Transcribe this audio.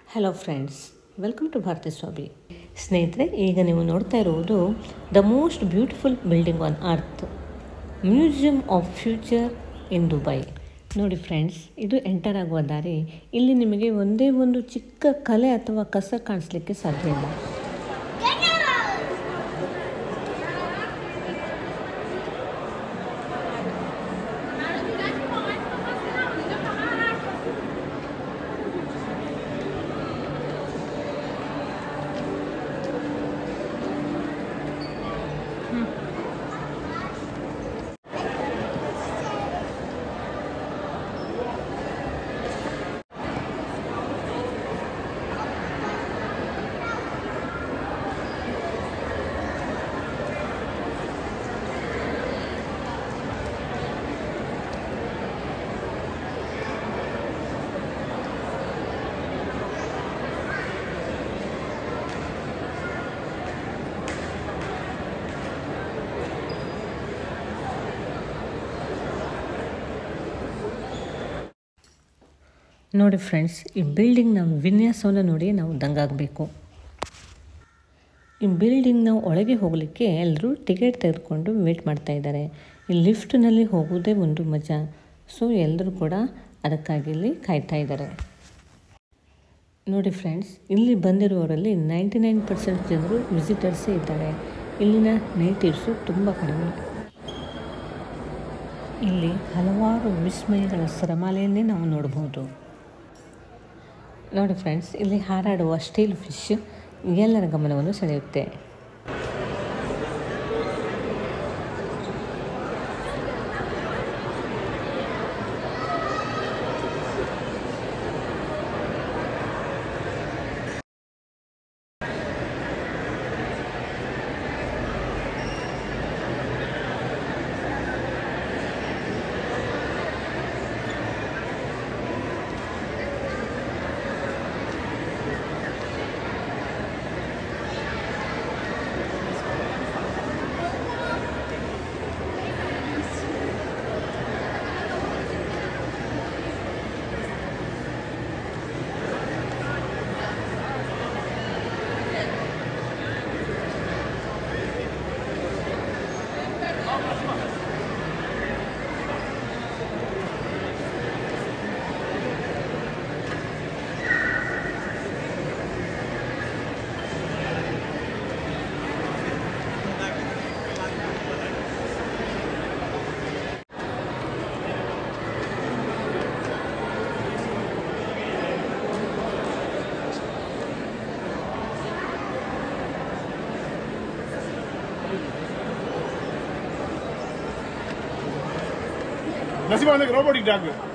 hello friends welcome to Bharathi Swamy ಸ್ನೇಹಿತರೆ ಈಗ ನೀವು ನೋಡ್ತಾ ಇರುವುದು the most beautiful building on earth museum of future in Dubai ನೋಡಿ ಫ್ರೆಂಡ್ಸ್ ಇದು ಎಂಟರ್ ಆಗುವ ದಾರಿ ಇಲ್ಲಿ ನಿಮಗೆ ಒಂದೇ ಒಂದು ಚಿಕ್ಕ ಕಲೆ ಅಥವಾ ಕಸ ಕಾಣಿಸ್ಲಿಕ್ಕೆ ಸಾಧ್ಯ ಇಲ್ಲ ನೋಡಿ ಫ್ರೆಂಡ್ಸ್ ಈ ಬಿಲ್ಡಿಂಗ್ನ ವಿನ್ಯಾಸವನ್ನು ನೋಡಿ ನಾವು ದಂಗಾಗಬೇಕು ಈ ಬಿಲ್ಡಿಂಗ್ನ ಒಳಗೆ ಹೋಗಲಿಕ್ಕೆ ಎಲ್ಲರೂ ಟಿಕೆಟ್ ತೆಗೆದುಕೊಂಡು ವೇಟ್ ಮಾಡ್ತಾ ಇದ್ದಾರೆ ಈ ಲಿಫ್ಟ್ನಲ್ಲಿ ಹೋಗೋದೇ ಒಂದು ಮಜಾ ಸೊ ಎಲ್ಲರೂ ಕೂಡ ಅದಕ್ಕಾಗಿ ಇಲ್ಲಿ ಕಾಯ್ತಾ ಇದ್ದಾರೆ ನೋಡಿ ಫ್ರೆಂಡ್ಸ್ ಇಲ್ಲಿ ಬಂದಿರುವವರಲ್ಲಿ ನೈಂಟಿ ನೈನ್ ಪರ್ಸೆಂಟ್ ಜನರು ವಿಸಿಟರ್ಸೇ ಇದ್ದಾರೆ ಇಲ್ಲಿನ ನೇಟಿವ್ಸು ತುಂಬ ಕಡಿಮೆ ಇಲ್ಲಿ ಹಲವಾರು ವಿಸ್ಮಯಗಳ ಸರಮಾಲೆಯನ್ನೇ ನಾವು ನೋಡಬಹುದು ನೋಡಿ ಫ್ರೆಂಡ್ಸ್ ಇಲ್ಲಿ ಹಾರಾಡುವ ಸ್ಟೀಲ್ ಫಿಶ್ ಎಲ್ಲರ ಗಮನವನ್ನು ಸೆಳೆಯುತ್ತೆ நசிமா வந்து ரோபோட்டிக் டாக்